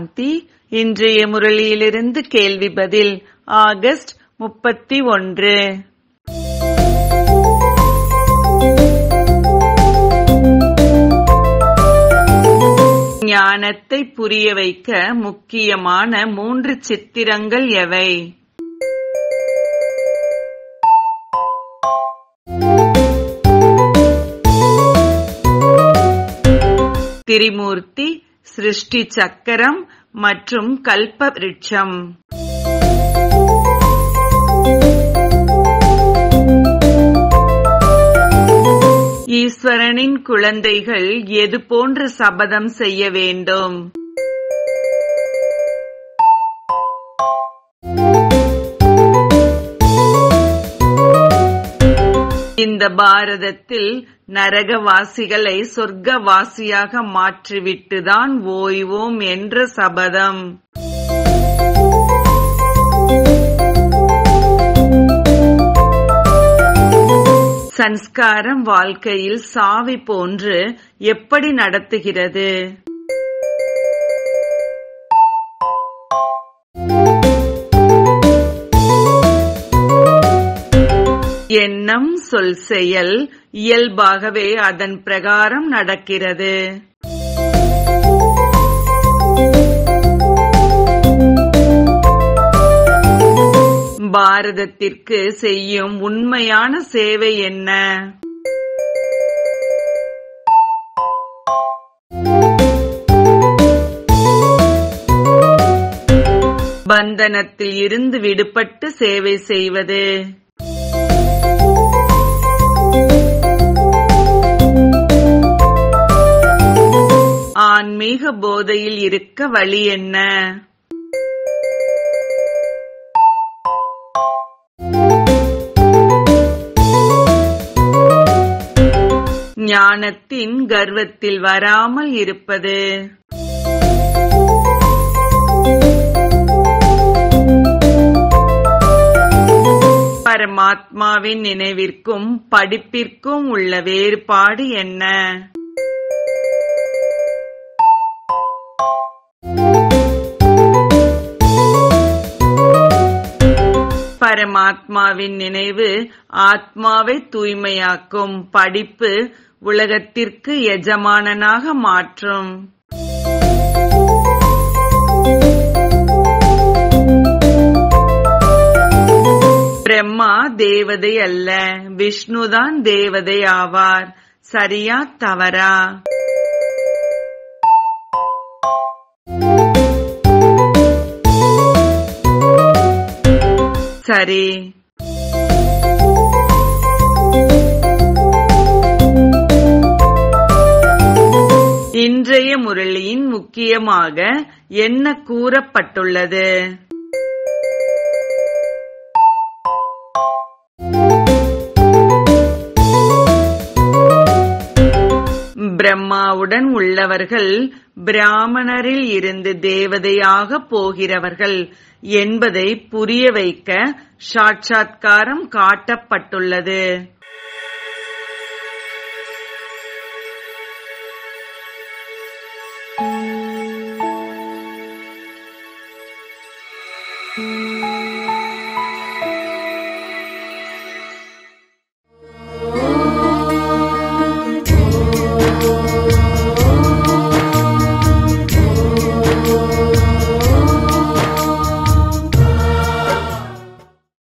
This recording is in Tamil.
சாந்தி இன்றைய முரளியிலிருந்து கேள்வி பதில் ஆகஸ்ட் முப்பத்தி ஒன்று ஞானத்தை புரிய வைக்க முக்கியமான மூன்று சித்திரங்கள் எவை திரிமூர்த்தி சிருஷ்டி சக்கரம் மற்றும் கல்ப விருட்சம் ஈஸ்வரனின் குழந்தைகள் எது போன்ற சபதம் செய்ய வேண்டும் இந்த பாரதத்தில் நரகவாசிகளை சொர்க்கவாசியாக மாற்றிவிட்டுதான் ஓய்வோம் என்ற சபதம் சன்ஸ்காரம் வாழ்க்கையில் சாவி போன்று எப்படி நடத்துகிறது எண்ணம் சொல் செயல் இயல்பாகவே அதன் பிரகாரம் நடக்கிறது பாரதத்திற்கு செய்யும் உண்மையான சேவை என்ன பந்தனத்தில் இருந்து விடுபட்டு சேவை செய்வது ஆன்மீக போதையில் இருக்க வழி என்ன ஞானத்தின் கர்வத்தில் வராமல் இருப்பது பரமாத்மாவின் நினைவிற்கும் படிப்பிற்கும் உள்ள வேறுபாடு என்ன பரமாத்மாவின் நினைவு ஆத்மாவை தூய்மையாக்கும் படிப்பு உலகத்திற்கு எஜமானனாக மாற்றும் பிரம்மா தேவதை அல்ல விஷ்ணுதான் தேவதை ஆவார் சரியா தவறா சரி இன்றைய முரளியின் முக்கியமாக என்ன கூறப்பட்டுள்ளது பிரம்மாவுடன் உள்ளவர்கள் பிராமணரில் இருந்து தேவதையாக போகிறவர்கள் என்பதை புரிய வைக்க சாட்சாத்காரம் காட்டப்பட்டுள்ளது Thank you.